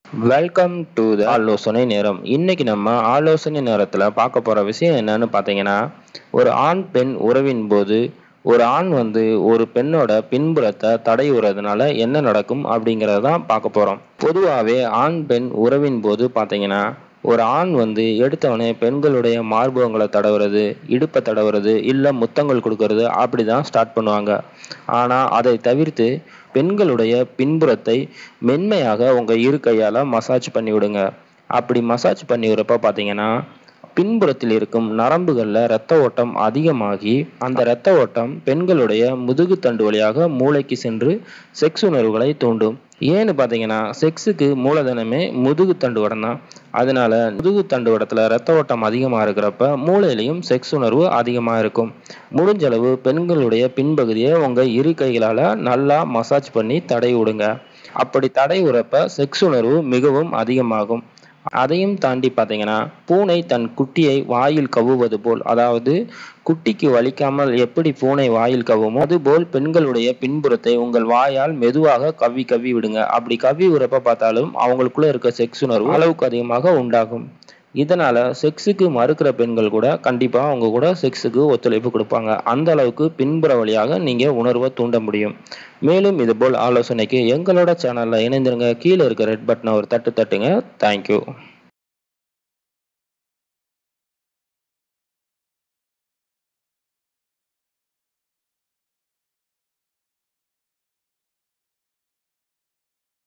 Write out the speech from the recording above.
welcome to the ஆலோசனை நேரம் இன்னைக்கு நம்ம ஆலோசனை நேரத்தில் பார்க்க போகிற விஷயம் என்னன்னு பார்த்தீங்கன்னா ஒரு ஆண் பெண் உறவின் போது ஒரு ஆண் வந்து ஒரு பெண்ணோட பின்புறத்தை தடையுறதுனால என்ன நடக்கும் அப்படிங்கிறத தான் பார்க்க போகிறோம் பொதுவாகவே ஆண் பெண் உறவின் போது பார்த்தீங்கன்னா ஒரு ஆண் வந்து எடுத்தவனே பெண்களுடைய மார்பகங்களை தடவுறது இடுப்பை தடவுறது இல்லை முத்தங்கள் கொடுக்கறது அப்படி தான் ஸ்டார்ட் பண்ணுவாங்க ஆனால் அதை தவிர்த்து பெண்களுடைய பின்புறத்தை மென்மையாக உங்கள் இரு கையால் மசாஜ் பண்ணி விடுங்க அப்படி மசாஜ் பண்ணி விடுறப்ப பார்த்தீங்கன்னா பின்புறத்தில் இருக்கும் நரம்புகளில் இரத்த ஓட்டம் அதிகமாகி அந்த இரத்த ஓட்டம் பெண்களுடைய முதுகு தண்டு வழியாக மூளைக்கு சென்று செக்ஸ் உணர்வுகளை தூண்டும் ஏன்னு பார்த்தீங்கன்னா செக்ஸுக்கு மூலதனமே முதுகு தண்டுவடம் தான் அதனால முதுகு தண்டுவடத்தில் ரத்த ஓட்டம் அதிகமாக இருக்கிறப்ப மூளையிலையும் செக்ஸ் உணர்வு அதிகமாக இருக்கும் முடிஞ்சளவு பெண்களுடைய பின்பகுதியை உங்கள் இரு கைகளால் நல்லா மசாஜ் பண்ணி தடை விடுங்க அப்படி தடை விடுறப்ப செக்ஸ் உணர்வு மிகவும் அதிகமாகும் அதையும் தாண்டி பார்த்தீங்கன்னா பூனை தன் குட்டியை வாயில் கவ்வுவது போல் அதாவது குட்டிக்கு வலிக்காமல் எப்படி பூனை வாயில் கவ்வுமோ அதுபோல் பெண்களுடைய பின்புறத்தை உங்கள் வாயால் மெதுவாக கவ்வி கவ்வி விடுங்க அப்படி கவ்வி விடுறப்ப பார்த்தாலும் அவங்களுக்குள்ள இருக்க செக்ஸ் உணர்வு அளவுக்கு அதிகமாக உண்டாகும் இதனால செக்ஸுக்கு மறுக்கிற பெண்கள் கூட கண்டிப்பா அவங்க கூட செக்ஸுக்கு ஒத்துழைப்பு கொடுப்பாங்க அந்த அளவுக்கு பின்புற வழியாக நீங்க உணர்வை தூண்ட முடியும் மேலும் இதுபோல் ஆலோசனைக்கு எங்களோட சேனல்ல இணைந்திருங்க கீழே இருக்க ரெட் பட்டனை ஒரு தட்டு தட்டுங்க தேங்க்யூ